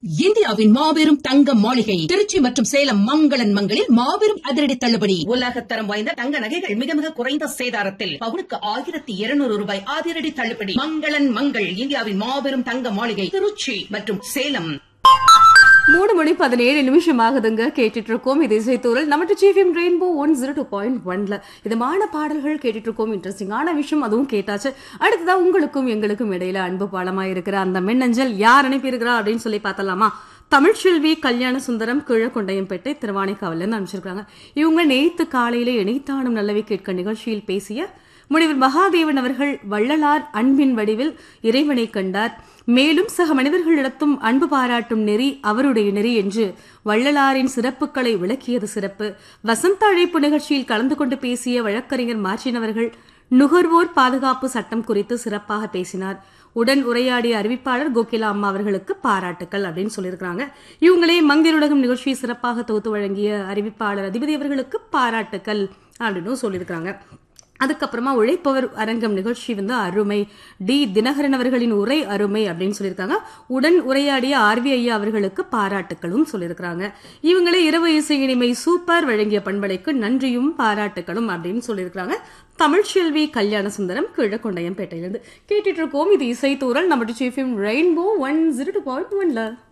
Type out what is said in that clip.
இந்தியாவின் மாபெரும் தங்க மாளிகை திருச்சி மற்றும் சேலம் மங்களன் மங்களில் மாபெரும் அதிரடி தள்ளுபடி உலகத்தரம் வாய்ந்த தங்க நகைகள் மிக மிக குறைந்த சேதாரத்தில் பவுனுக்கு ஆயிரத்தி இருநூறு ரூபாய் அதிரடி தள்ளுபடி மங்களன் மங்கள் இந்தியாவின் மாபெரும் தங்க மாளிகை திருச்சி மற்றும் சேலம் மூணு மணி பதினேழு நிமிஷம் ஆகுதுங்க கேட்டுட்டு இருக்கோம் இது இசைத்தூரல் நம்ம சீஃபியம் rainbow one zero two point ஒன்ல இதமான பாடல்கள் கேட்டுட்டு இருக்கோம் இன்ட்ரெஸ்டிங்கான விஷயம் அதுவும் கேட்டாச்சு அடுத்ததா உங்களுக்கும் எங்களுக்கும் இடையில அன்பு பாலமா இருக்கிற அந்த மின்னஞ்சல் யார் அனுப்பியிருக்கிறா அப்படின்னு சொல்லி பார்த்தலாமா தமிழ்ச்செல்வி கல்யாண சுந்தரம் கிழக்கொண்டையம்பேட்டை திருவானைக்காவிலேருந்து அனுப்பிச்சிருக்காங்க இவங்க நேத்து காலையில இணைத்தானும் நல்லவை கேட்க நிகழ்ச்சியில் பேசிய முனிவர் மகாதேவன் அவர்கள் வள்ளலார் அன்பின் வடிவில் இறைவனை கண்டார் மேலும் சக மனிதர்களிடத்தும் அன்பு பாராட்டும் நெறி அவருடைய நெறி என்று வள்ளலாரின் சிறப்புகளை விளக்கியது சிறப்பு வசந்த அழைப்பு நிகழ்ச்சியில் கலந்து கொண்டு பேசிய வழக்கறிஞர் மார்ச்சின் அவர்கள் நுகர்வோர் பாதுகாப்பு சட்டம் குறித்து சிறப்பாக பேசினார் உடன் உரையாடிய அறிவிப்பாளர் கோகிலா அம்மா அவர்களுக்கு பாராட்டுக்கள் அப்படின்னு சொல்லியிருக்காங்க இவங்களே மங்கிருலகம் நிகழ்ச்சியை சிறப்பாக தொகுத்து வழங்கிய அறிவிப்பாளர் அதிபதி அவர்களுக்கு பாராட்டுக்கள் அப்படின்னு சொல்லியிருக்காங்க அதுக்கப்புறமா உழைப்பவர் அரங்கம் நிகழ்ச்சி வந்து அருமை டி தினகரன் அவர்களின் உரை அருமை அப்படின்னு சொல்லியிருக்காங்க உடன் உரையாடிய ஆர்வி ஐயா அவர்களுக்கு பாராட்டுகளும் சொல்லியிருக்காங்க இவங்களே இரவு இசை இனிமை சூப்பர் வழங்கிய பண்பலைக்கு நன்றியும் பாராட்டுகளும் அப்படின்னு சொல்லியிருக்காங்க தமிழ்ச்செல்வி கல்யாண சுந்தரம் கிழக்கொண்டையம்பேட்டையிலிருந்து கேட்டுட்டு இருக்கோம் இது இசை தூரல் நம்ம சீஃபிம் rainbow one zero two point ஒன்ல